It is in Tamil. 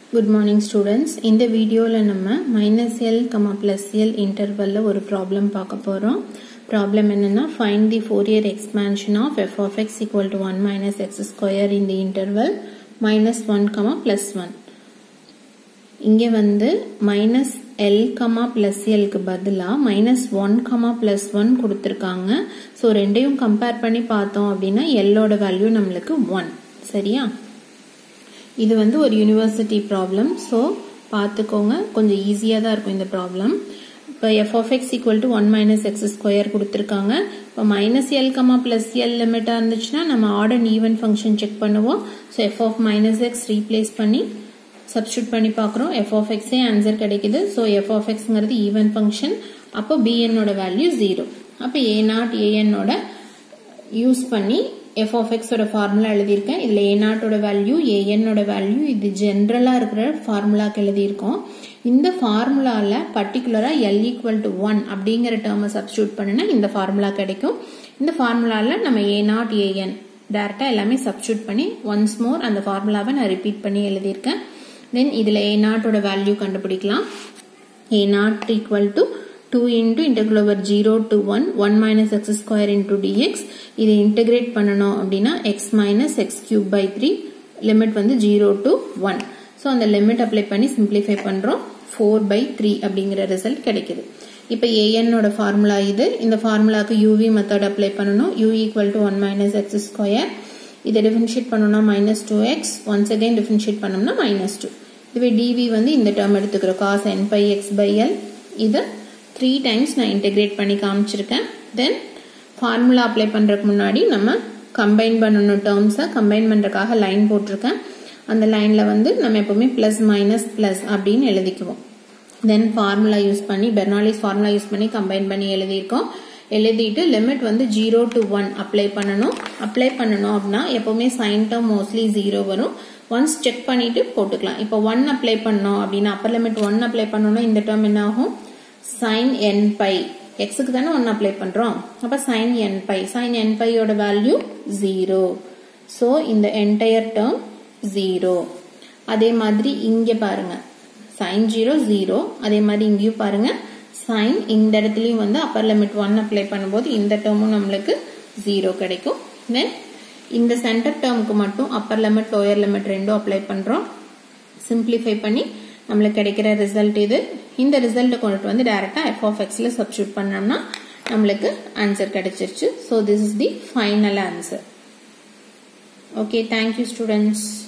குட் மார்னிங் ஸ்டூடெண்ட்ஸ் இந்த வீடியோவில் நம்ம minus l comma plus l இன்டர்வலில் ஒரு ப்ராப்ளம் பார்க்க போகிறோம் ப்ராப்ளம் என்னென்னா find the Fourier expansion of f of x equal to one minus x square இந்த interval minus one comma plus one இங்கே வந்து மைனஸ் எல் கமா ப்ளஸ் எல்க்கு பதிலாக minus one comma plus one கொடுத்துருக்காங்க ஸோ ரெண்டையும் கம்பேர் பண்ணி பார்த்தோம் அப்படின்னா எல்லோட வேல்யூ நம்மளுக்கு ஒன் சரியா இது வந்து ஒரு யூனிவர்சிட்டி ப்ராப்ளம் ஸோ பார்த்துக்கோங்க கொஞ்சம் ஈஸியாக தான் இருக்கும் இந்த ப்ராப்ளம் இப்போ f of x equal to one minus x square கொடுத்துருக்காங்க இப்போ minus l comma plus l லிமிட்டாக இருந்துச்சுன்னா நம்ம odd and even function check பண்ணுவோம் so f of minus x replace பண்ணி சப்ஸ்டியூட் பண்ணி பார்க்குறோம் எஃப் ஆஃப் எக்ஸே ஆன்சர் கிடைக்குது ஸோ எஃப் ஆஃப் எக்ஸ்ங்கிறது ஈவன் ஃபங்க்ஷன் அப்போ பிஎன்னோட வேல்யூ ஜீரோ அப்போ ஏ நாட் ஏஎன்னோட யூஸ் பண்ணி எஃப் ஆஃப் எக்ஸோட ஃபார்முலா எழுதியிருக்கேன் இதில் ஏ நாட்டோட வேல்யூ ஏஎன்னோட வேல்யூ இது ஜென்ரலாக இருக்கிற ஃபார்முலாக்கு எழுதியிருக்கோம் இந்த ஃபார்முலாவில் பர்டிகுலராக எல் ஈக்குவல் டு ஒன் அப்படிங்கிற டேர்மை சப்ஸ்டியூட் பண்ணினா இந்த ஃபார்முலா கிடைக்கும் இந்த ஃபார்முலாவில் நம்ம ஏ நாட் ஏஎன் டேரெக்டாக எல்லாமே சப்ஸ்டியூட் பண்ணி ஒன்ஸ் மோர் அந்த ஃபார்முலாவை நான் ரிப்பீட் பண்ணி எழுதியிருக்கேன் தென் இதில் ஏ நாட்டோட வேல்யூ கண்டுபிடிக்கலாம் a naught equal to 2 into integral over 0 to 1 1 minus x square into dx இதை integrate பண்ணணும் அப்படின்னா x minus x cube by 3 limit வந்து 0 to 1 ஸோ அந்த லிமிட் அப்ளை பண்ணி சிம்பிளிஃபை பண்ணுறோம் 4 by 3 அப்படிங்கிற ரிசல்ட் கிடைக்குது இப்போ ஏஎன்னோட ஃபார்முலா இது இந்த ஃபார்முலாக்கு யூவி மெத்தட் அப்ளை பண்ணணும் u equal to one minus x square இதை டிஃபரன்ஷியேட் பண்ணோம்னா minus two x once again differentiate பண்ணோம்னா மைனஸ் டூ இதுவே டிவி வந்து இந்த டேர்ம் எடுத்துக்கிறோம் cos n pi x by l இது த்ரீ டைம்ஸ் நான் இன்டெகிரேட் பண்ணி காமிச்சிருக்கேன் தென் ஃபார்முலா அப்ளை பண்ணுறதுக்கு முன்னாடி நம்ம கம்பைன் பண்ணணும் டேர்ம்ஸை கம்பைன் பண்ணுறதுக்காக லைன் போட்டிருக்கேன் அந்த லைனில் வந்து நம்ம எப்போவுமே ப்ளஸ் மைனஸ் ப்ளஸ் அப்படின்னு எழுதிக்குவோம் தென் ஃபார்முலா யூஸ் பண்ணி பெர்னாலிஸ் ஃபார்முலா யூஸ் பண்ணி கம்பைன் பண்ணி எழுதியிருக்கோம் எழுதிட்டு லிமிட் வந்து ஜீரோ டு ஒன் அப்ளை பண்ணணும் அப்ளை பண்ணணும் அப்படின்னா எப்போவுமே சைன் டேர்ம் மோஸ்ட்லி ஜீரோ வரும் ஒன்ஸ் செக் பண்ணிட்டு போட்டுக்கலாம் இப்போ ஒன் அப்ளை பண்ணோம் அப்படின்னா அப்பர் லிமிட் ஒன் அப்ளை பண்ணோம்னா இந்த டேர்ம் என்ன ஆகும் சைன் என் பை எக்ஸுக்கு தானே ஒன்று அப்ளை பண்ணுறோம் அப்போ sine n pi sine n பையோட வேல்யூ ஜீரோ ஸோ இந்த என்டையர் டேர்ம் ஜீரோ அதே மாதிரி இங்கே பாருங்க சைன் ஜீரோ ஜீரோ அதே மாதிரி இங்கேயும் பாருங்க சைன் இந்த இடத்துலையும் வந்து அப்பர் லிமிட் ஒன் அப்ளை பண்ணும்போது இந்த டேர்மும் நம்மளுக்கு ஜீரோ கிடைக்கும் தென் இந்த சென்டர் டேர்முக்கு மட்டும் அப்பர் லிமிட் லோயர் லிமிட் ரெண்டும் அப்ளை பண்ணுறோம் சிம்பிளிஃபை பண்ணி நம்மளுக்கு கிடைக்கிற ரிசல்ட் இது இந்த ரிசல்ட்டை கொண்டுட்டு வந்து டைரெக்டாக எஃப் ஆஃப் எக்ஸில் சப்ஸ்டியூட் பண்ணோம்னா நம்மளுக்கு ஆன்சர் கிடைச்சிருச்சு so this is the final answer okay thank you students